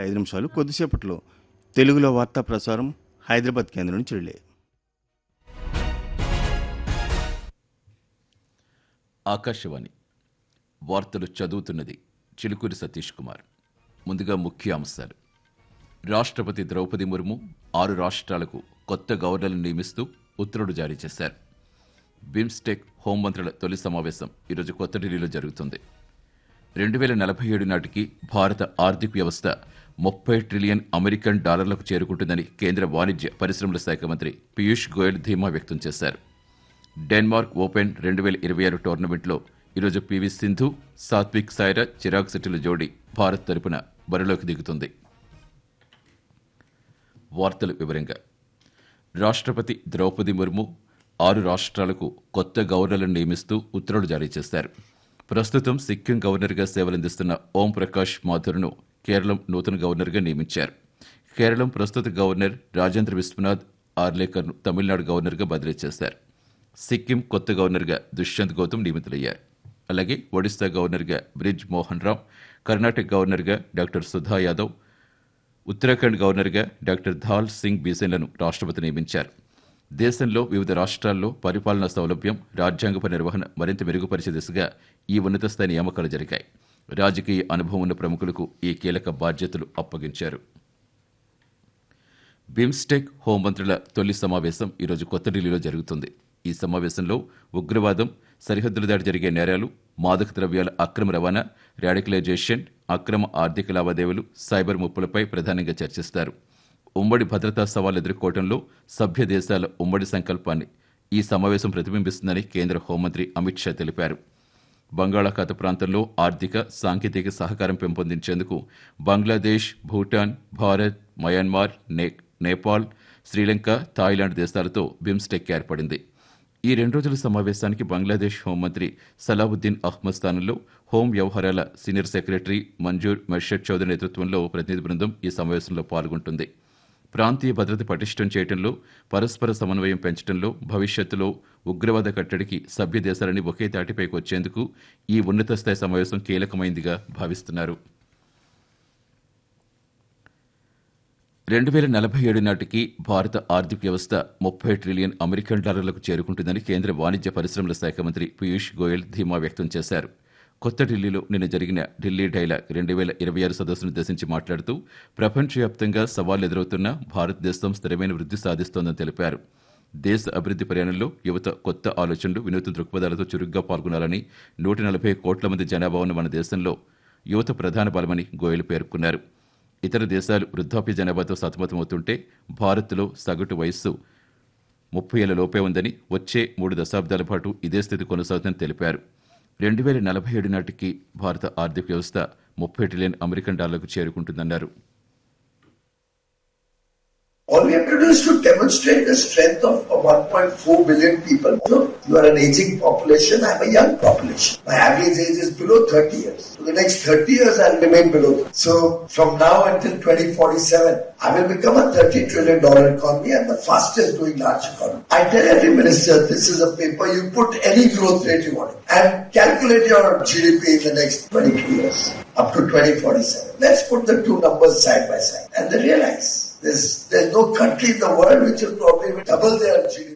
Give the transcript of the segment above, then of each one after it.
గంటల ఐదు నిమిషాలు కొద్దిసేపట్లో తెలుగులో వార్తా ప్రసారం హైదరాబాద్ కేంద్రం నుంచి రిలే ఆకాశవాణి వార్తలు చదువుతున్నది చిలుకూరి సతీష్ కుమార్ ముందుగా ముఖ్య అంశాలు రాష్ట్రపతి ద్రౌపది ముర్ము ఆరు రాష్ట్రాలకు కొత్త గవర్నర్లను నియమిస్తూ ఉత్తర్వులు జారీ చేశారు బిమ్స్టెక్ హోంమంత్రుల తొలి సమావేశం ఈరోజు కొత్త ఢిల్లీలో జరుగుతుంది రెండు వేల నలభై ఏడు నాటికి భారత ఆర్థిక వ్యవస్థ ముప్పై ట్రిలియన్ అమెరికన్ డాలర్లకు చేరుకుంటుందని కేంద్ర వాణిజ్య పరిశ్రమల శాఖ మంత్రి పీయూష్ గోయల్ ధీమా వ్యక్తం చేశారు డెన్మార్క్ ఓపెన్ రెండు వేల ఇరవై ఆరు టోర్నమెంట్లో ఈరోజు పివి సింధు సాత్విక్ సాయిరాజ్ చిరాగ్ శెట్టిల జోడీ భారత్ తరపున బరిలోకి దిగుతుంది వార్తల వివరంగా రాష్ట్రపతి ద్రౌపది ముర్ము ఆరు రాష్ట్రాలకు కొత్త గవర్నర్లను నియమిస్తూ ఉత్తర్వులు జారీ చేశారు ప్రస్తుతం సిక్కిం గవర్నర్గా సేవలందిస్తున్న ఓం ప్రకాష్ మాథుర్ను కేరళం నూతన గవర్నర్గా నియమించారు కేరళం ప్రస్తుత గవర్నర్ రాజేంద్ర విశ్వనాథ్ ఆర్లేకర్ను తమిళనాడు గవర్నర్గా బదిలీ చేశారు సిక్కిం కొత్త గవర్నర్గా దుష్యంత్ గౌతమ్ నియమితులయ్యారు అలాగే ఒడిశా గవర్నర్గా బ్రిజ్ మోహన్ రామ్ కర్ణాటక గవర్నర్గా డాక్టర్ సుధా యాదవ్ ఉత్తరాఖండ్ గవర్నర్గా డాక్టర్ ధాల్ సింగ్ బీసెన్లను రాష్ట్రపతి నియమించారు దేశంలో వివిధ రాష్ట్రాల్లో పరిపాలనా సౌలభ్యం రాజ్యాంగప నిర్వహణ మరింత మెరుగుపరిచే దిశగా ఈ ఉన్నత స్థాయి నియామకాలు జరిగాయి రాజకీయ అనుభవం ఉన్న ప్రముఖులకు ఈ కీలక బాధ్యతలు అప్పగించారు బిమ్స్టెక్ హోంమంత్రుల తొలి సమావేశం ఈరోజు కొత్త ఢిల్లీలో జరుగుతుంది ఈ సమావేశంలో ఉగ్రవాదం సరిహద్దుల దాటి జరిగే నేరాలు మాదక ద్రవ్యాల అక్రమ రవాణా రాడికలైజేషన్ అక్రమ ఆర్థిక లావాదేవీలు సైబర్ ముప్పులపై ప్రధానంగా చర్చిస్తారు ఉమ్మడి భద్రతా సవాలు ఎదుర్కోవడంలో సభ్య దేశాల ఉమ్మడి సంకల్పాన్ని ఈ సమావేశం ప్రతిబింబిస్తుందని కేంద్ర హోంమంత్రి అమిత్ షా తెలిపారు బంగాళాఖాత ప్రాంతంలో ఆర్థిక సాంకేతిక సహకారం పెంపొందించేందుకు బంగ్లాదేశ్ భూటాన్ భారత్ మయన్మార్ నే నేపాల్ శ్రీలంక థాయిలాండ్ దేశాలతో బిమ్స్టెక్ ఏర్పడింది ఈ రెండు రోజుల సమావేశానికి బంగ్లాదేశ్ హోంమంత్రి సలావుద్దీన్ అహ్మద్ స్థానంలో హోం వ్యవహారాల సీనియర్ సెక్రటరీ మంజూర్ మెర్షద్ చౌదరి నేతృత్వంలో ప్రతినిధి బృందం ఈ సమావేశంలో పాల్గొంటుంది ప్రాంతీయ భద్రత పటిష్టం చేయడంలో పరస్పర సమన్వయం పెంచడంలో భవిష్యత్తులో ఉగ్రవాద కట్టడికి సభ్య దేశాలని ఒకే తాటిపైకి వచ్చేందుకు ఈ ఉన్నత స్థాయి సమావేశం కీలకమైందిగా భావిస్తున్నారు రెండు వేల నలభై ఏడు నాటికి భారత ఆర్థిక వ్యవస్థ ముప్పై ట్రిలియన్ అమెరికన్ డాలర్లకు చేరుకుంటుందని కేంద్ర వాణిజ్య పరిశ్రమల శాఖ మంత్రి పీయూష్ గోయల్ ధీమా వ్యక్తం చేశారు కొత్త ఢిల్లీలో నిన్న జరిగిన ఢిల్లీ డైలాగ్ రెండు వేల ఇరవై ఆరు సదస్సును ఉద్దేశించి మాట్లాడుతూ ప్రపంచవ్యాప్తంగా సవాళ్లు ఎదురవుతున్న భారతదేశం స్థిరమైన వృద్ధి సాధిస్తోందని తెలిపారు దేశ అభివృద్ధి ప్రయాణంలో యువత కొత్త ఆలోచనలు వినూత్న దృక్పథాలతో చురుగ్గా పాల్గొనాలని నూట నలభై కోట్ల మంది జనాభా ఉన్న మన దేశంలో యువత ప్రధాన బలమని గోయల్ పేర్కొన్నారు ఇతర దేశాలు వృద్ధాప్య జనాభాతో సతమతమవుతుంటే భారత్లో సగటు వయస్సు ముప్పై ఏళ్ల లోపే ఉందని వచ్చే మూడు దశాబ్దాల పాటు ఇదే స్థితి కొనసాగుతుందని తెలిపారు రెండు వేల నలభై ఏడు నాటికి భారత ఆర్థిక వ్యవస్థ ముప్పై ట్రిలియన్ అమెరికన్ డాలర్లకు చేరుకుంటుందన్నారు All we have to do is to demonstrate the strength of 1.4 billion people. So you are an aging population, I'm a young population. My average age is below 30 years. For the next 30 years, I'll remain below. So from now until 2047, I will become a 30 trillion dollar economy and the fastest growing large economy. I tell every minister, this is a paper, you put any growth rate you want and calculate your GDP in the next 22 years up to 2047. Let's put the two numbers side by side and then realize there's, there's no country in the world which will probably double their GDP.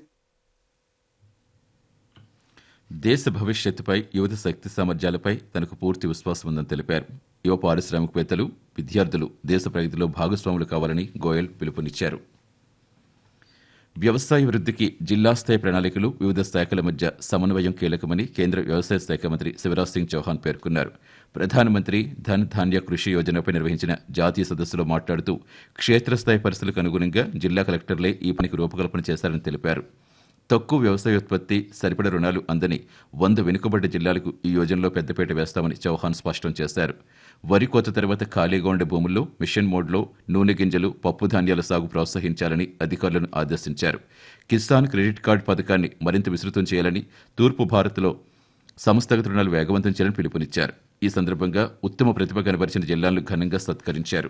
దేశ భవిష్యత్తుపై యువత శక్తి సామర్థ్యాలపై తనకు పూర్తి విశ్వాసం ఉందని తెలిపారు యువ పారిశ్రామికవేత్తలు విద్యార్థులు దేశ ప్రగతిలో భాగస్వాములు కావాలని గోయల్ పిలుపునిచ్చారు వ్యవసాయ వృద్ధికి జిల్లా స్థాయి ప్రణాళికలు వివిధ శాఖల మధ్య సమన్వయం కీలకమని కేంద్ర వ్యవసాయ శాఖ మంత్రి శివరాజ్ సింగ్ చౌహాన్ పేర్కొన్నారు ప్రధానమంత్రి ధన్ ధాన్య కృషి యోజనపై నిర్వహించిన జాతీయ సదస్సులో మాట్లాడుతూ క్షేత్రస్థాయి పరిస్థితులకు అనుగుణంగా జిల్లా కలెక్టర్లే ఈ పనికి రూపకల్పన చేశారని తెలిపారు తక్కువ వ్యవసాయోత్పత్తి సరిపడ రుణాలు అందని వంద వెనుకబడ్డ జిల్లాలకు ఈ యోజనలో పెద్దపీట వేస్తామని చౌహాన్ స్పష్టం చేశారు వరి కోత తర్వాత ఖాళీగా ఉండే భూముల్లో మిషన్ మోడ్లో నూనె గింజలు పప్పు ధాన్యాల సాగు ప్రోత్సహించాలని అధికారులను ఆదేశించారు కిసాన్ క్రెడిట్ కార్డు పథకాన్ని మరింత విస్తృతం చేయాలని తూర్పు భారత్లో సంస్థగత రుణాలు వేగవంతం చేయాలని పిలుపునిచ్చారు ఈ సందర్భంగా ఉత్తమ ప్రతిభ కనబరిచిన జిల్లాలను ఘనంగా సత్కరించారు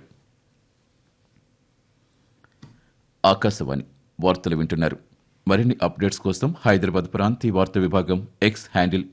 ఆకాశవాణి వార్తలు వింటున్నారు మరిన్ని అప్డేట్స్ కోసం హైదరాబాద్ ప్రాంతీయ వార్తా విభాగం ఎక్స్ హ్యాండిల్